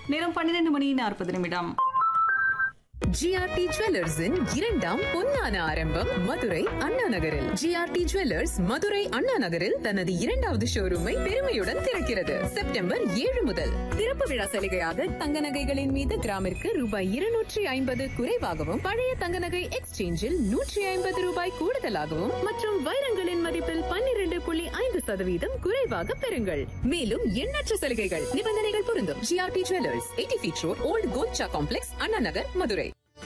நேரம் பன்னிரண்டு மணி நாற்பது நிமிடம் ஜிஆர்டி ஜுவல்லர்ஸின் இரண்டாம் பொன்னான ஆரம்பம் மதுரை அண்ணா நகரில் ஜிஆர்டி ஜுவல்லர்ஸ் மதுரை அண்ணா நகரில் தனது இரண்டாவது ஷோரூமை பெருமையுடன் திறக்கிறது செப்டம்பர் ஏழு முதல் திறப்பு விழா சலுகையாக தங்க நகைகளின் மீது கிராமிற்கு ரூபாய் இருநூற்றி ஐம்பது குறைவாகவும் பழைய தங்க நகை எக்ஸ்சேஞ்சில் நூற்றி ஐம்பது ரூபாய் கூடுதலாகவும் மற்றும் வைரங்களின் மதிப்பில் பன்னிரண்டு புள்ளி ஐந்து சதவீதம் குறைவாக பெறுங்கள் மேலும் எண்ணற்ற சலுகைகள் நிபந்தனைகள் பொருந்தும் GRT jewellers eighty feet road old Golcha complex Anna Nagar Madurai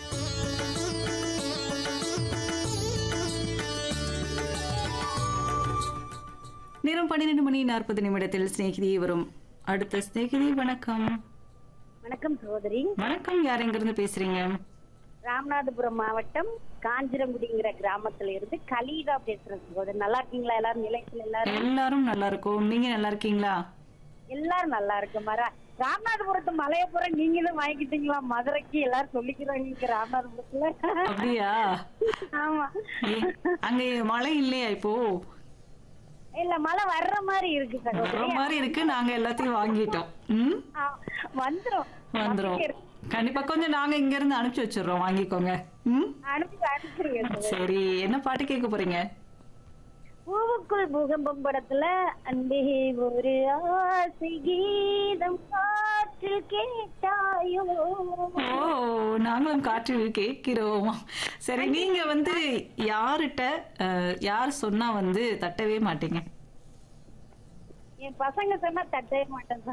நேரம் பன்னிரண்டு மணி நாற்பது நிமிடத்தில் சிநேகிதி வரும் அடுத்த சிநேகிதி வணக்கம் வணக்கம் சகோதரி வணக்கம் யார் எங்கிருந்து பேசுறீங்க ராமநாதபுரம் மாவட்டம் காஞ்சிரங்குடிங்கிற கிராமத்துல இருந்து கலீதா பேசுறேன் சகோதரி நல்லா இருக்கீங்களா எல்லாரும் நிலையத்துல எல்லாரும் எல்லாரும் நல்லா இருக்கும் நீங்க நல்லா இருக்கீங்களா எல்லாரும் நல்லா இருக்கு மரா ராமநாதபுரத்து மலையப்புறம் நீங்களும் வாங்கிக்கிட்டீங்களா மதுரைக்கு எல்லாரும் சொல்லிக்கிறாங்க இங்க ராமநாதபுரத்துல அப்படியா ஆமா ஏ, அங்க மழை இல்லையா இப்போ இல்ல மழை வர்ற மாதிரி இருக்கு வர சகோதரி மாதிரி இருக்கு நாங்க எல்லாத்தையும் வாங்கிட்டோம் ம் ஆ, வந்துரும் வந்துரும் கண்டிப்பா கொஞ்சம் நாங்க இங்க இருந்து அனுப்பிச்சு வச்சிடுறோம் வாங்கிக்கோங்க ம் அனுப்பி அனுப்பிடுங்க சகோதரி. சரி என்ன பாட்டு கேட்க போறீங்க பூவுக்குள் பூகம்பம் படத்துல அன்பே ஒரு ஆசை கீதம் காற்றில் கேட்டாயோ ஓ நாங்களும் காற்றில் கேட்கிறோம் சரி நீங்க வந்து யார்கிட்ட அஹ், யார் சொன்னா வந்து தட்டவே மாட்டீங்க என் பசங்க சொன்னா தட்டவே மாட்டேன்